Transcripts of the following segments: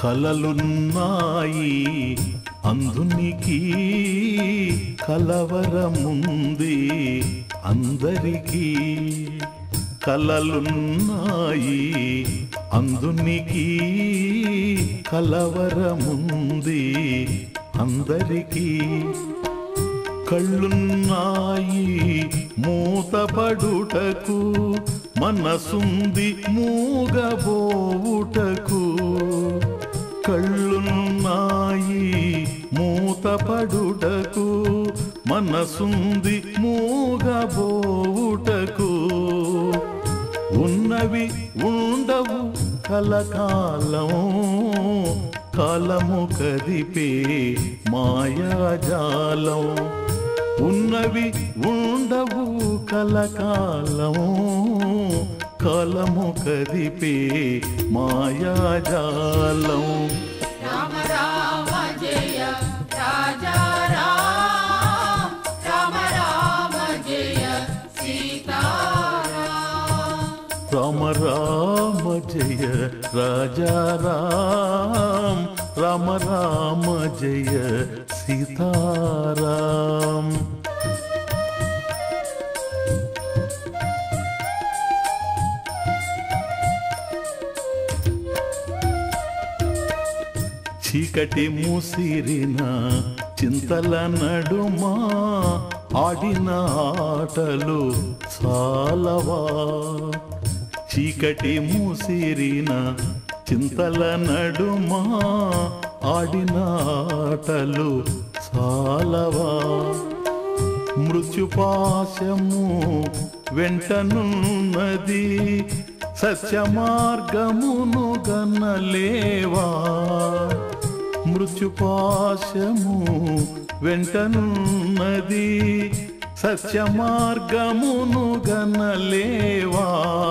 కలలున్నాయి అందునికి కలవరముంది అందరికీ కలలున్నాయి అందునికి కలవరముంది అందరికీ కళ్ళున్నాయి మూతపడుటకు మనసుంది మూగబోవుటకు కళ్ళున్నాయి మూతపడుటకు మనసుంది మూగబోవుటకు ఉన్నవి ఉండవు కలకాలం కాలము కదిపే మాయాజాలం ఉన్నవి ఉండవు కలకాలం కాలము కదిపే మాయాజాలం రామ రామ జయ రాజా రామ రామ రామ జయ సీతారామ రామ రామ జయ రాజా రామ రామ రామ జయ సీతారాం చీకటి మూసిరిన చింతల నడుమా ఆడిన ఆటలు చాలవా చీకటి మూసిరిన చింతల నడుమా ఆడిన ఆటలు చాలవా మృత్యుపాశము వెంటనున్నది సత్య మార్గమును గనలేవా మృత్యుపాశము వెంటనున్నది సత్య మార్గమును గనలేవా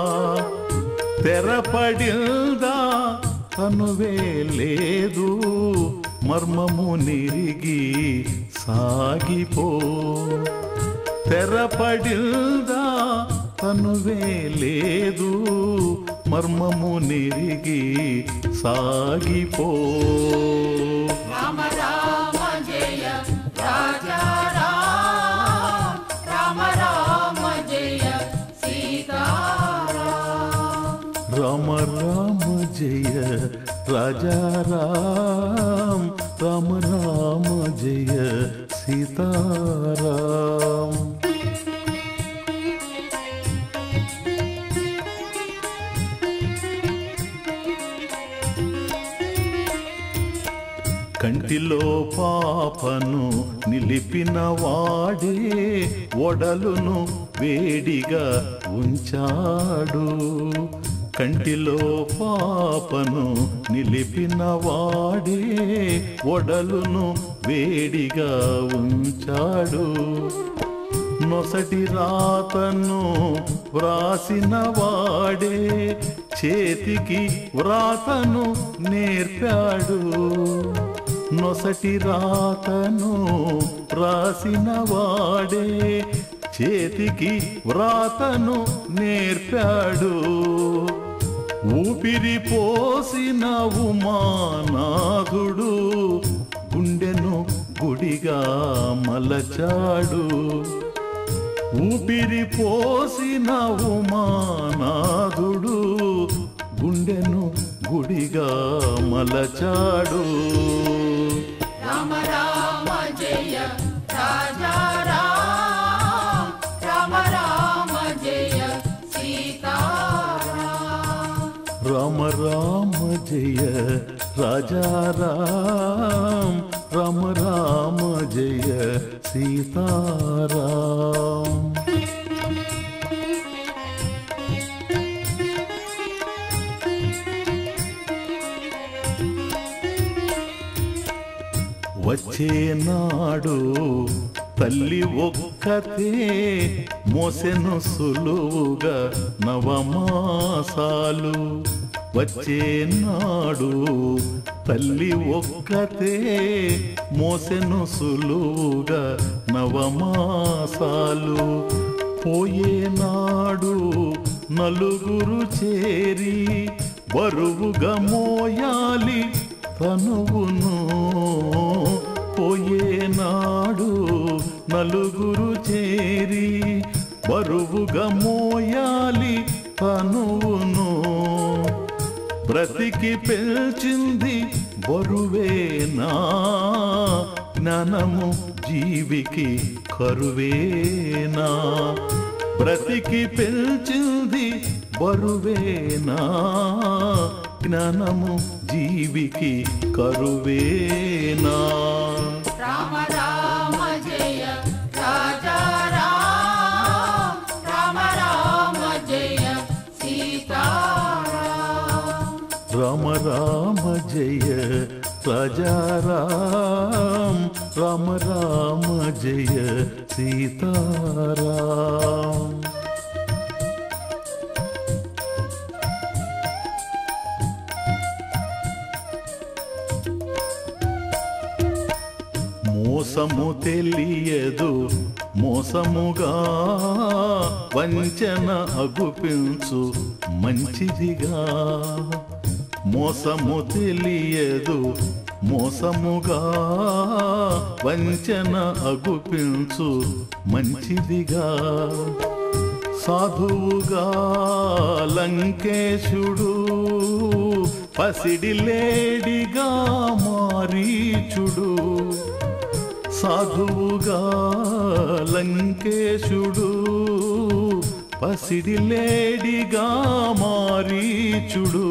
తెరపడిందా తనువే లేదు మర్మము నిరిగి సాగిపో తెరపడిందా తనువే లేదు మర్మము నిరిగి సాగిపో రామ రామ జయ రాజా రామ రామ రామ జయ సీతారామ రామ రామ జయ రాజా రామ రామ రామ జయ సీతారాం కంటిలో పాపను నిలిపిన వాడే ఒడలును వేడిగా ఉంచాడు కంటిలో పాపను నిలిపిన వాడే ఒడలును వేడిగా ఉంచాడు నొసటి రాతను వ్రాసిన వాడే చేతికి వ్రాతను నేర్పాడు నొసటి రాతను వ్రాసిన వాడే చేతికి వ్రాతను నేర్పాడు ఊపిరి పోసిన ఉమానాథుడు గుండెను గుడిగా మలచాడు ఊపిరి పోసిన ఉమానాథుడు గుండెను గుడిగా మలచాడు రామ రామ జయ రాజా రామ రామ రామ జయ సీతారామ రామ రామ జయ రాజా రామ రామ రామ జయ సీతారాం వచ్చే నాడు తల్లి ఒక్కతే మోసెను సులువుగా నవమాసాలు వచ్చే నాడు తల్లి ఒక్కతే మోసెను సులువుగా నవమాసాలు పోయే నాడు నలుగురు చేరి బరువుగా మోయాలి తనువును పోయేనాడు నలుగురు చేరి బరువుగా మోయాలి తనువును బ్రతికి పెంచింది బరువేనా జ్ఞానము జీవికి కరువేనా బ్రతికి పెంచింది బరువేనా జ్ఞానము జీవికి కరువేనా రామ రామ జయ రాజా రామ రామ రామ జయ సీతారామ రామ రామ జయ రాజారాం రామ రామ జయ సీతారాం మోసము తెలియదు మోసముగా వంచన అగుపించు మంచిదిగా మోసము తెలియదు మోసముగా వంచన అగుపించు మంచిదిగా సాధువుగా లంకేశుడు పసిడి లేడిగా మారీచుడు సాధువుగా లంకేశుడు పసిడి లేడిగా మారీచుడు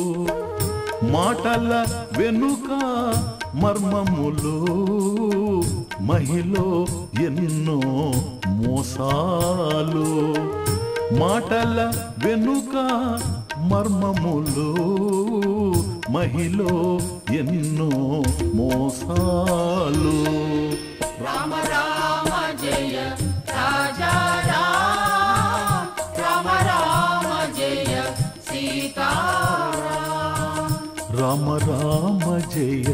మాటల వెనుక మర్మములు మహిళ ఎన్నో మోసాలు మాటల వెనుక మర్మములు మహిళ ఎన్నో మోసాలు రామ రామ జయ రాజా రామ రామ రామ జయ సీతారామ రామ రామ జయ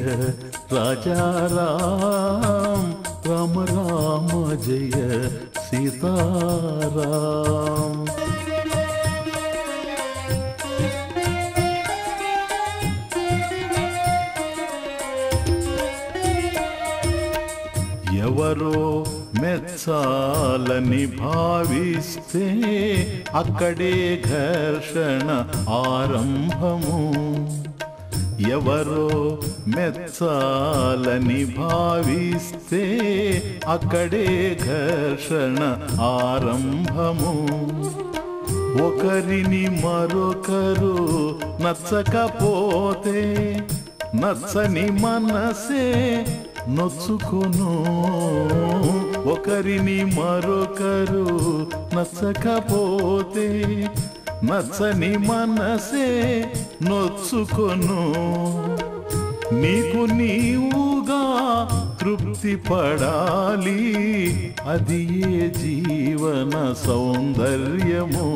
రాజారాం రామ రామ జయ సీతారాం ఎవరో మెచ్చాలని భావిస్తే అక్కడే ఘర్షణ ఆరంభము ఎవరో మెచ్చాలని భావిస్తే అక్కడే ఘర్షణ ఆరంభము ఒకరిని మరొకరు నచ్చకపోతే నచ్చని మనసే నొచ్చుకొను ఒకరిని మరొకరు నచ్చకపోతే నచ్చని మనసే నొచ్చుకొను నీకు నీవుగా తృప్తి పడాలి అది ఏ జీవన సౌందర్యము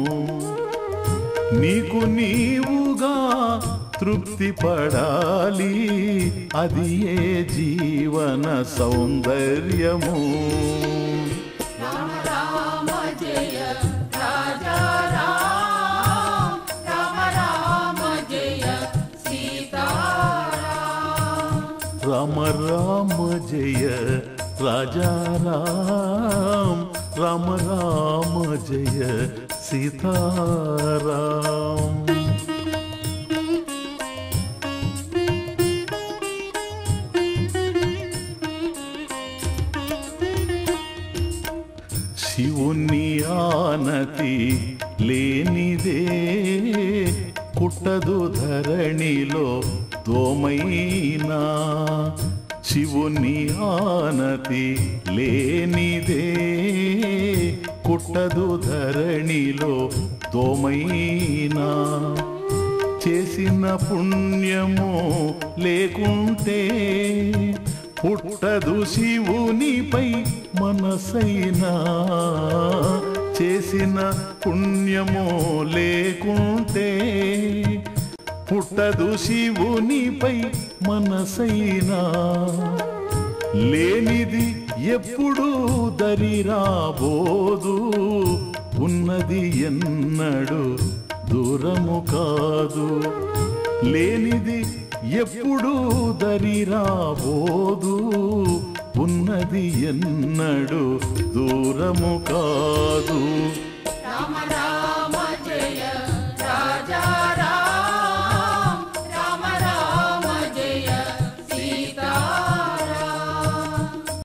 నీకు నీవుగా తృప్తి పడాలి అది ఏ జీవన సౌందర్యము రామ రామ జయ రాజా రామ రామ రామ జయ సీతారామ రామ రామ జయ రాజారాం రామ రామ జయ సీతారాం శివుని ఆనతి లేనిదే కుట్టదు ధరణిలో దోమైనా శివుని ఆనతి లేనిదే కుట్టదు ధరణిలో దోమైనా చేసిన పుణ్యము లేకుంటే పుట్టదు శివునిపై మనసైనా చేసిన పుణ్యము లేకుంటే పుట్టదు శివునిపై మనసైనా లేనిది ఎప్పుడు దరి రాబోదు ఉన్నది ఎన్నడు దూరము కాదు లేనిది ఎప్పుడు దరి రాబోదు ఉన్నది ఎన్నడు దూరము కాదు